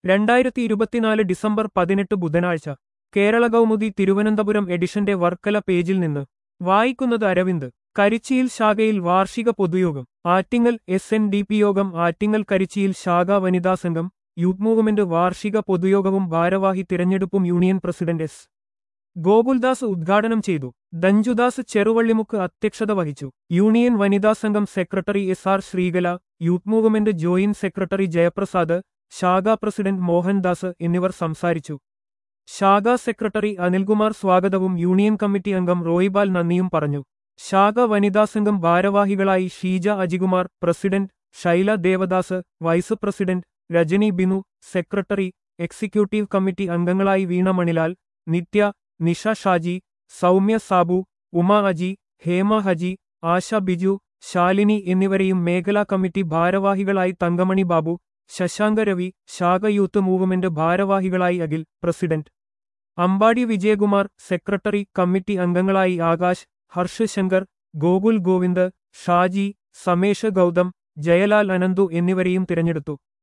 രണ്ടായിരത്തി ഇരുപത്തിനാല് ഡിസംബർ പതിനെട്ട് ബുധനാഴ്ച കേരള കൗമുദി തിരുവനന്തപുരം എഡിഷന്റെ വർക്കല പേജിൽ നിന്ന് വായിക്കുന്നത് അരവിന്ദ് കരിച്ചിയിൽ ശാഖയിൽ വാർഷിക പൊതുയോഗം Attingal S N D P Yogam Attingal കരിച്ചിയിൽ ശാഖ വനിതാ സംഘം യൂത്ത് മൂവ്മെന്റ് വാർഷിക പൊതുയോഗവും ഭാരവാഹി തിരഞ്ഞെടുപ്പും യൂണിയൻ പ്രസിഡന്റ് എസ് ഗോകുൽദാസ് ഉദ്ഘാടനം ചെയ്തു ദഞ്ജുദാസ് ചെറുവള്ളിമുക്ക് അധ്യക്ഷത വഹിച്ചു യൂണിയൻ വനിതാ സംഘം secretary S R Sreekala youth movement joint secretary Jayaprasad ശാഖാ പ്രസിഡന്റ് മോഹൻദാസ് എന്നിവർ സംസാരിച്ചു ശാഖാ സെക്രട്ടറി അനിൽകുമാർ സ്വാഗതവും യൂണിയൻ കമ്മിറ്റി അംഗം റോയിബാൽ നന്ദിയും പറഞ്ഞു ശാഖ വനിതാ സംഘം ഭാരവാഹികളായി Sheeja Ajikumar president Shaila Devadas vice president Rajani Binu secretary executive committee അംഗങ്ങളായി വീണ മണിലാൽ നിത്യ നിഷ ഷാജി സൗമ്യ സാബു ഉമ അജി ഹേമ ഹജി ആശ ബിജു ശാലിനി എന്നിവരെയും മേഖലാ കമ്മിറ്റി ഭാരവാഹികളായി തങ്കമണി ബാബു ശശാങ്ക രവി ശാഖ യൂത്ത് മൂവ്മെന്റ് ഭാരവാഹികളായി Akhil president Ambadi Vijayakumar secretary committee അംഗങ്ങളായി ആകാശ് ഹർഷ് ശങ്കർ ഗോകുൽ ഗോവിന്ദ് ഷാജി സമേഷ് ഗൗതം ജയലാൽ അനന്തു എന്നിവരെയും തിരഞ്ഞെടുത്തു